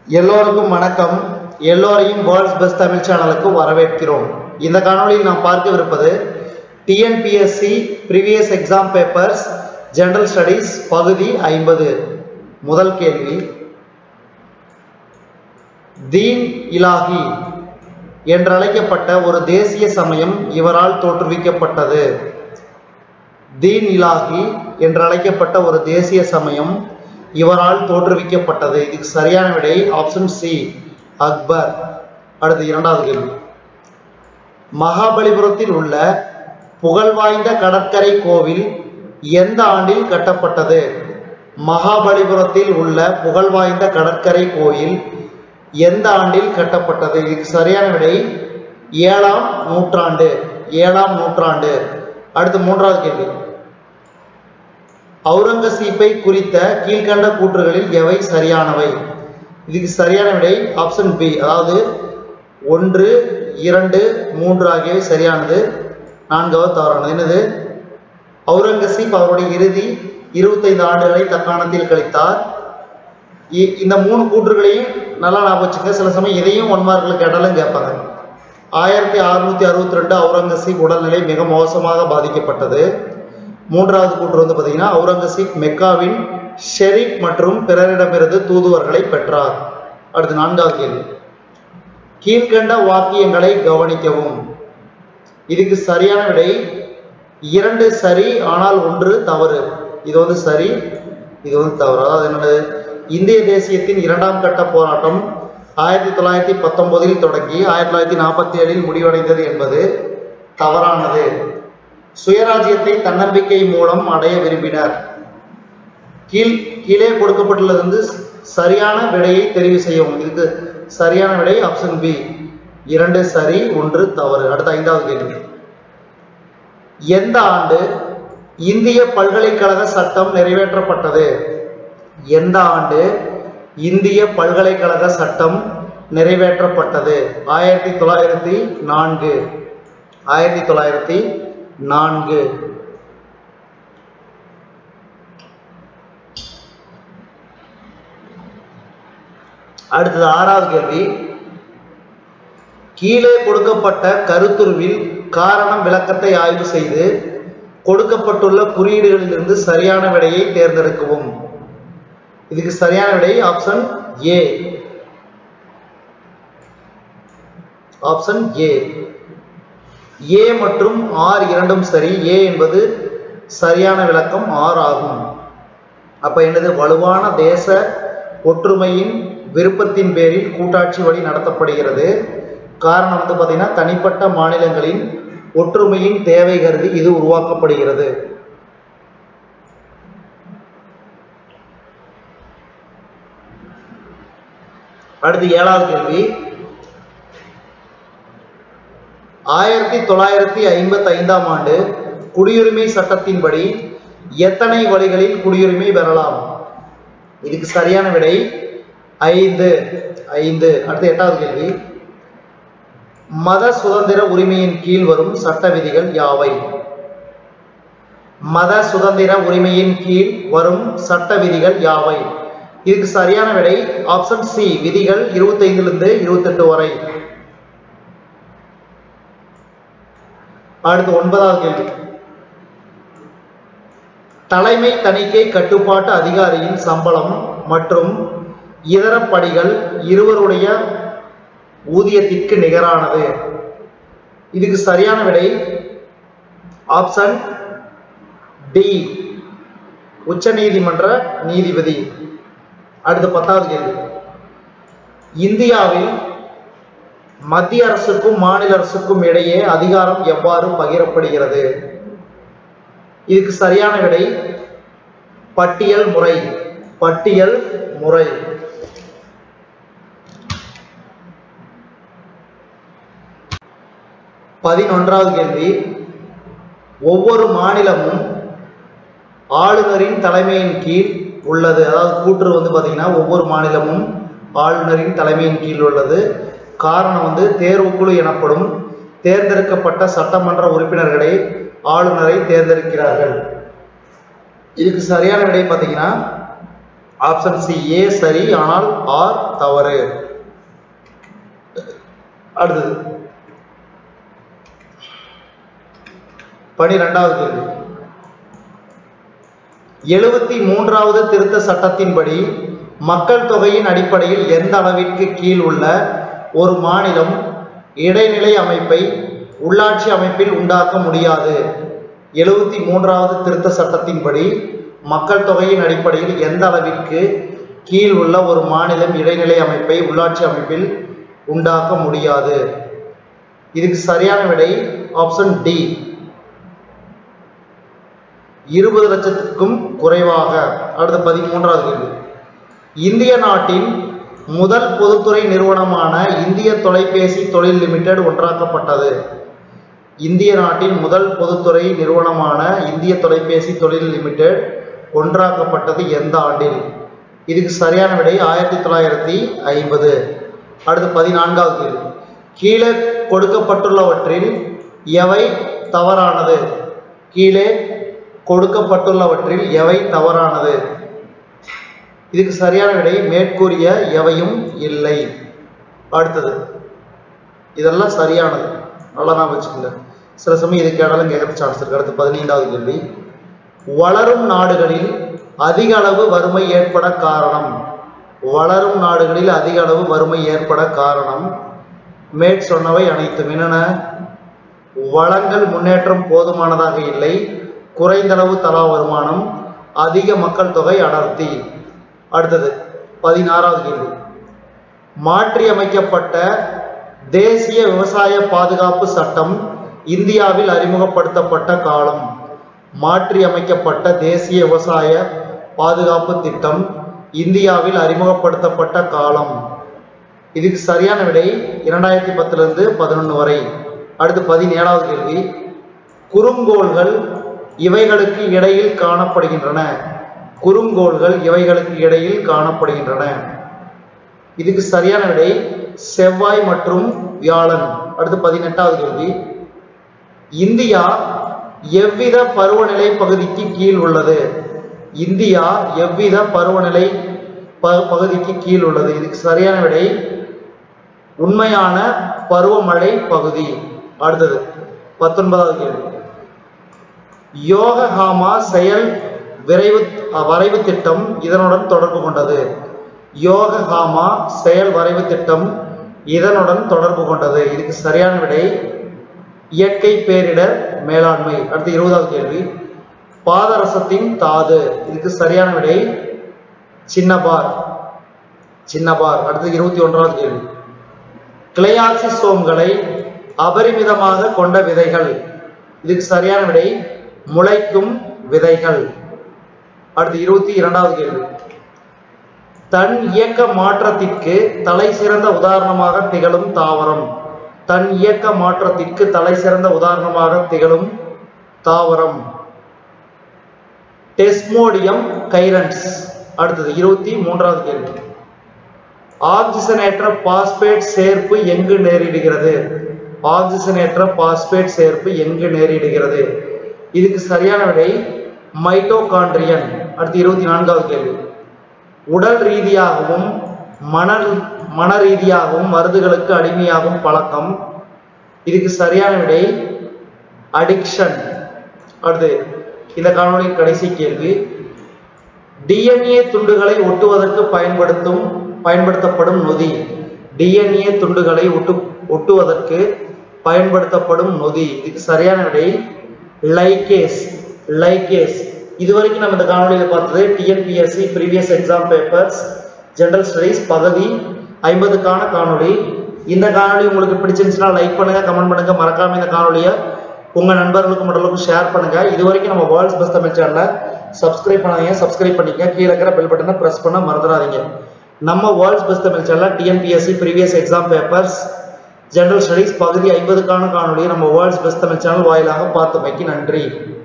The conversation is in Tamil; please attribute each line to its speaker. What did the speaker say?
Speaker 1: எல்லோருக்கும் வணக்கம் எல்லோரையும் வேர்ல்ட்ஸ் பெஸ்ட் தமிழ் சேனலுக்கு வரவேற்கிறோம் இந்த காணொளியில் நாம் பார்க்கவிருப்பது TNPSC previous exam papers general studies பகுதி ஐம்பது முதல் கேள்வி தீன் இலாஹி என்றழைக்கப்பட்ட ஒரு தேசிய சமயம் இவரால் தோற்றுவிக்கப்பட்டது தீன் இலாஹி என்றழைக்கப்பட்ட ஒரு தேசிய சமயம் இவரால் தோற்றுவிக்கப்பட்டது இதுக்கு சரியான விடை ஆப்ஷன் சி அக்பர் அடுத்து இரண்டாவது கேள்வி மகாபலிபுரத்தில் உள்ள புகழ்வாய்ந்த கடற்கரை கோவில் எந்த ஆண்டில் கட்டப்பட்டது மகாபலிபுரத்தில் உள்ள புகழ்வாய்ந்த கடற்கரை கோயில் எந்த ஆண்டில் கட்டப்பட்டது இதுக்கு சரியான விடை ஏழாம் நூற்றாண்டு ஏழாம் நூற்றாண்டு அடுத்து மூன்றாவது கேள்வி அவுரங்கசீப்பை குறித்த கீழ்கண்ட கூற்றுகளில் எவை சரியானவை இதுக்கு சரியான விடை ஆப்ஷன் பி அதாவது ஒன்று இரண்டு மூன்று ஆகியவை சரியானது நான்காவது தவறானது என்னது அவுரங்கசீப் அவருடைய இறுதி இருபத்தைந்து ஆண்டுகளை தக்காணத்தில் கழித்தார் இ- இந்த மூணு கூற்றுகளையும் நல்லா ஞாபகம் வச்சுங்க சில சமயம் இதையும் ஒன் மார்க்கில் கேட்டாலும் கேட்பாங்க ஆயிரத்தி அறுநூத்தி அறுபத்தி ரெண்டு அவுரங்கசீப் உடல்நிலை மிக மோசமாக பாதிக்கப்பட்டது மூன்றாவது கூற்று வந்து பார்த்தீங்கன்னா அவுரங்கசீப் மெக்காவின் ஷெரீப் மற்றும் பிறரிடமிருந்து தூதுவர்களை பெற்றார் அடுத்து நான்காவது கேள்வி கீழ்கண்ட வாக்கியங்களை கவனிக்கவும் இதுக்கு சரியான விடை இரண்டு சரி ஆனால் ஒன்று தவறு இது வந்து சரி இது வந்து தவறு அதாவது என்னது இந்திய தேசியத்தின் இரண்டாம் கட்ட போராட்டம் ஆயிரத்தி தொள்ளாயிரத்தி பத்தொன்பதில் தொடங்கி ஆயிரத்தி தொள்ளாயிரத்தி நாற்பத்தி ஏழில் முடிவடைந்தது என்பது தவறானது சுயராஜ்யத்தை தன்னம்பிக்கை மூலம் அடைய விரும்பினர் கீழ் கீழே கொடுக்கப்பட்டுள்ளது வந்து சரியான விடையை தெரிவு செய்யவும் இதுக்கு சரியான விடை ஆப்ஷன் பி இரண்டு சரி ஒன்று தவறு அடுத்த ஐந்தாவது கேள்வி எந்த ஆண்டு இந்திய பல்கலைக்கழக சட்டம் நிறைவேற்றப்பட்டது எந்த ஆண்டு இந்திய பல்கலைக்கழக சட்டம் நிறைவேற்றப்பட்டது ஆயிரத்தி தொள்ளாயிரத்தி நான்கு ஆயிரத்தி தொள்ளாயிரத்தி நான்கு அடுத்தது ஆறாவது கேள்வி கீழே கொடுக்கப்பட்ட கருத்துருவில் காரணம் விளக்கத்தை ஆய்வு செய்து கொடுக்கப்பட்டுள்ள குறியீடுகளிலிருந்து சரியான விடையை தேர்ந்தெடுக்கவும் இதுக்கு சரியான விடை ஆப்ஷன் ஏ ஆப்ஷன் ஏ ஏ மற்றும் ஆர் இரண்டும் சரி ஏ என்பது சரியான விளக்கம் ஆர் ஆகும் அப்ப என்னது வலுவான தேச ஒற்றுமையின் விருப்பத்தின் பேரில் கூட்டாட்சி வழி நடத்தப்படுகிறது காரணம் வந்து பார்த்தீங்கன்னா தனிப்பட்ட மாநிலங்களின் ஒற்றுமையின் தேவை கருதி இது உருவாக்கப்படுகிறது அடுத்து ஏழாவது கேள்வி ஆயிரத்தி தொள்ளாயிரத்தி ஐம்பத்தி ஐந்தாம் ஆண்டு குடியுரிமை சட்டத்தின்படி எத்தனை வழிகளில் குடியுரிமை பெறலாம் இதுக்கு சரியான விடை ஐந்து ஐந்து அடுத்து எட்டாவது கேள்வி மத சுதந்திர உரிமையின் கீழ் வரும் சட்ட விதிகள் யாவை மத சுதந்திர உரிமையின் கீழ் வரும் சட்ட விதிகள் யாவை இதுக்கு சரியான விடை ஆப்ஷன் சி விதிகள் இருபத்தைந்திலிருந்து இருபத்தெட்டு வரை அடுத்து ஒன்பதாவது கேள்வி தலைமை தணிக்கை கட்டுப்பாட்டு அதிகாரியின் சம்பளம் மற்றும் இதர படிகள் இருவருடைய ஊதியத்திற்கு நிகரானது இதுக்கு சரியான விடை ஆப்ஷன் டி உச்சநீதிமன்ற நீதிபதி அடுத்து பத்தாவது கேள்வி இந்தியாவில் மத்திய அரசுக்கும் மாநில அரசுக்கும் இடையே அதிகாரம் எவ்வாறு பகிரப்படுகிறது இதுக்கு சரியான விடை பட்டியல் முறை பட்டியல் முறை பதினொன்றாவது கேள்வி ஒவ்வொரு மாநிலமும் ஆளுநரின் தலைமையின் கீழ் உள்ளது அதாவது கூற்று வந்து பார்த்தீங்கன்னா ஒவ்வொரு மாநிலமும் ஆளுநரின் தலைமையின் கீழ் உள்ளது காரணம் வந்து தேர்வுக்குழு எனப்படும் தேர்ந்தெடுக்கப்பட்ட சட்டமன்ற உறுப்பினர்களை ஆளுநரை தேர்ந்தெடுக்கிறார்கள் இதுக்கு சரியான விடை பார்த்தீங்கன்னா ஆப்ஷன் சி ஏ சரி ஆனால் ஆர் தவறு அடுத்தது பனிரெண்டாவது கேள்வி எழுபத்தி மூன்றாவது திருத்த சட்டத்தின்படி மக்கள் தொகையின் அடிப்படையில் எந்த அளவிற்கு கீழ் உள்ள ஒரு மாநிலம் இடைநிலை அமைப்பை உள்ளாட்சி அமைப்பில் உண்டாக்க முடியாது எழுபத்தி மூன்றாவது திருத்த சட்டத்தின்படி மக்கள் தொகையின் அடிப்படையில் எந்த அளவிற்கு கீழ் உள்ள ஒரு மாநிலம் இடைநிலை அமைப்பை உள்ளாட்சி அமைப்பில் உண்டாக்க முடியாது இதுக்கு சரியான விடை ஆப்ஷன் டி இருபது லட்சத்துக்கும் குறைவாக அடுத்த பதிமூன்றாவது கேள்வி இந்திய நாட்டின் முதல் பொதுத்துறை நிறுவனமான இந்திய தொலைபேசி தொழில் லிமிடெட் ஒன்றாக்கப்பட்டது இந்திய நாட்டின் முதல் பொதுத்துறை நிறுவனமான இந்திய தொலைபேசி தொழில் லிமிடெட் ஒன்றாக்கப்பட்டது எந்த ஆண்டில் இதுக்கு சரியான விடை ஆயிரத்தி தொள்ளாயிரத்தி ஐம்பது அடுத்து பதினான்காவது கேள்வி கீழே கொடுக்கப்பட்டுள்ளவற்றில் எவை தவறானது கீழே கொடுக்கப்பட்டுள்ளவற்றில் எவை தவறானது இதுக்கு சரியான விடை மேற்கூறிய எவையும் இல்லை அடுத்தது இதெல்லாம் சரியானது நல்லா நான் வச்சுக்கோங்க சில சமயம் இதுக்கு இடம் கேட்கறது சான்ஸ் இருக்கு அடுத்து பதினைந்தாவது கேள்வி வளரும் நாடுகளில் அதிக அளவு வறுமை ஏற்பட காரணம் வளரும் நாடுகளில் அதிக அளவு வறுமை ஏற்பட காரணம் மேற் சொன்னவை அனைத்தும் என்னென்ன வளங்கள் முன்னேற்றம் போதுமானதாக இல்லை குறைந்தளவு தலா வருமானம் அதிக மக்கள் தொகை அடர்த்தி அடுத்தது பதினாறாவது கேள்வி மாற்றியமைக்கப்பட்ட தேசிய விவசாய பாதுகாப்பு சட்டம் இந்தியாவில் அறிமுகப்படுத்தப்பட்ட காலம் மாற்றியமைக்கப்பட்ட தேசிய விவசாய பாதுகாப்பு திட்டம் இந்தியாவில் அறிமுகப்படுத்தப்பட்ட காலம் இதுக்கு சரியான விடை இரண்டாயிரத்தி பத்துல இருந்து பதினொன்று வரை அடுத்து பதினேழாவது கேள்வி குறுங்கோள்கள் இவைகளுக்கு இடையில் காணப்படுகின்றன குறுங்கோள்கள் இவைகளுக்கு இடையில் காணப்படுகின்றன இதுக்கு சரியான விடை செவ்வாய் மற்றும் வியாழன் அடுத்து பதினெட்டாவது கேள்வி இந்தியா எவ்வித பருவநிலை பகுதிக்கு கீழ் உள்ளது இந்தியா எவ்வித பருவநிலை ப- பகுதிக்கு கீழ் உள்ளது இதுக்கு சரியான விடை உண்மையான பருவமழை பகுதி அடுத்தது பத்தொன்பதாவது கேள்வி யோகஹாமா செயல் விரைவு அஹ், வரைவு திட்டம் இதனுடன் தொடர்பு கொண்டது யோகஹாமா செயல் வரைவு திட்டம் இதனுடன் தொடர்பு கொண்டது இதுக்கு சரியான விடை இயற்கை பேரிடர் மேலாண்மை அடுத்து இருபதாவது கேள்வி பாதரசத்தின் தாது இதுக்கு சரியான விடை சின்ன பார் சின்ன பார் அடுத்து இருபத்தி ஒன்றாவது கேள்வி கிளையாக்சிசோம்களை அபரிமிதமாக கொண்ட விதைகள் இதுக்கு சரியான விடை முளைக்கும் விதைகள் அடுத்து இருபத்தி இரண்டாவது கேள்வி தன் இயக்க மாற்றத்திற்கு தலை சிறந்த உதாரணமாக திகழும் தாவரம் தன் இயக்க மாற்றத்திற்கு தலை சிறந்த உதாரணமாக திகழும் தாவரம் டெஸ்மோடியம் கைரன்ஸ் அடுத்தது இருபத்தி மூன்றாவது கேள்வி ஆக்சிஜனேற்ற பாஸ்பேட் சேர்ப்பு எங்கு நேரிடுகிறது ஆக்சிஜனேற்ற பாஸ்பேட் சேர்ப்பு எங்கு நேரிடுகிறது இதுக்கு சரியான விடை மைட்டோகாண்ட்ரியன் அடுத்து இருபத்தி நான்காவது கேள்வி உடல் ரீதியாகவும் மணல் மன ரீதியாகவும் மருந்துகளுக்கு அடிமையாகும் பழக்கம் இதுக்கு சரியான விடை அடிக்ஷன் அடுத்து இந்த காணொளியின் கடைசி கேள்வி டிஎன்ஏ துண்டுகளை ஒட்டுவதற்கு பயன்படுத்தும் பயன்படுத்தப்படும் நொதி டிஎன்ஏ துண்டுகளை ஒட்டு ஒட்டுவதற்கு பயன்படுத்தப்படும் நொதி இதுக்கு சரியான விடை லைகேஸ் லைகேஸ் இதுவரைக்கும் நம்ம இந்த காணொலியில் பார்த்தது TNPSC previous exam papers general studies பகுதி ஐம்பதுக்கான காணொளி இந்த காணொளி உங்களுக்கு பிடிச்சிருந்துச்சுன்னா லைக் பண்ணுங்க கமெண்ட் பண்ணுங்க மறக்காம இந்த காணொலியை உங்க நண்பர்களுக்கு மற்றவர்களுக்கும் ஷேர் பண்ணுங்க இது வரைக்கும் நம்ம வேர்ல்ட்ஸ் பெஸ்ட் தமிழ் சேனலை சப்ஸ்கிரைப் பண்ணாதீங்க சப்ஸ்கிரைப் பண்ணிக்க கீழே இருக்கிற பெல் பட்டனை பிரஸ் பண்ண மறந்துடாதீங்க நம்ம world's best Tamil channel TNPSC previous exam papers general studies பகுதி ஐம்பதுக்கான காணொலியை நம்ம வேர்ல்ட்ஸ் பெஸ்ட் தமிழ் சேனல் வாயிலாக பார்த்தமைக்கு நன்றி